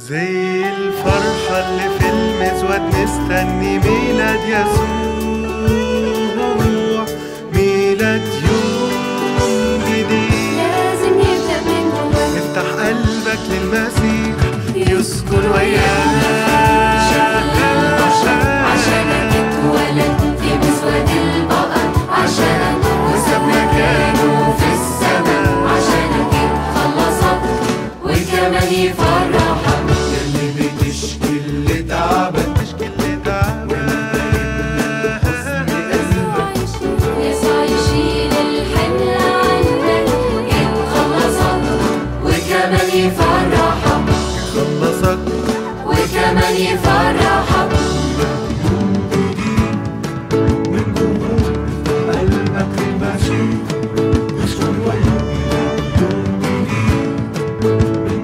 زي الفرحة اللي في المزود مستني ميلاد يسوع ميلاد يوم جديد لازم يبدأ من جواك افتح قلبك للمسيح يسكن وياك عشانك اتولد في مسود البقر عشانك وساب مكانه في السماء عشانك خلصك وكمان يفرحك اللي بتشكي اللي تعبان تشكي اللي تعبان يسوع يشيل الحمل عنك يخلصك وكمان يفرحك خلصك وكمان يفرحك من جوه قلبك المسيح يسكن وياك يوم جديد من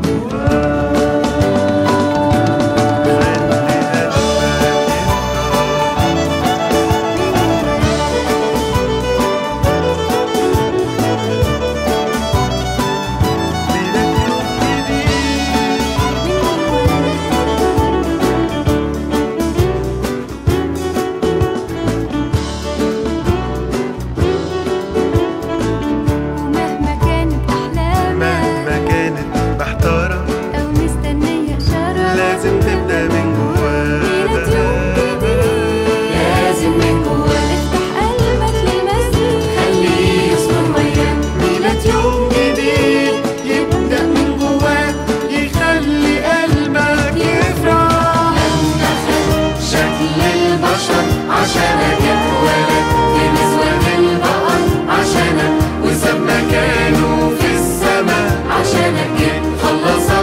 ومهما كانت أحلامك مهما كانت محتارة أو مستنية إشارة لازم تبدأ من ميلاد يوم جواك جديد لازم من جواك افتح قلبك للمسيح خليه يسكن وياك ميلاد يوم جديد يبدأ من جواك يخلي قلبك يفرح لما خد شكل البشر عشانك اتولد في مسود البقر عشانك وساب مكانه في السماء عشانك جه خلصك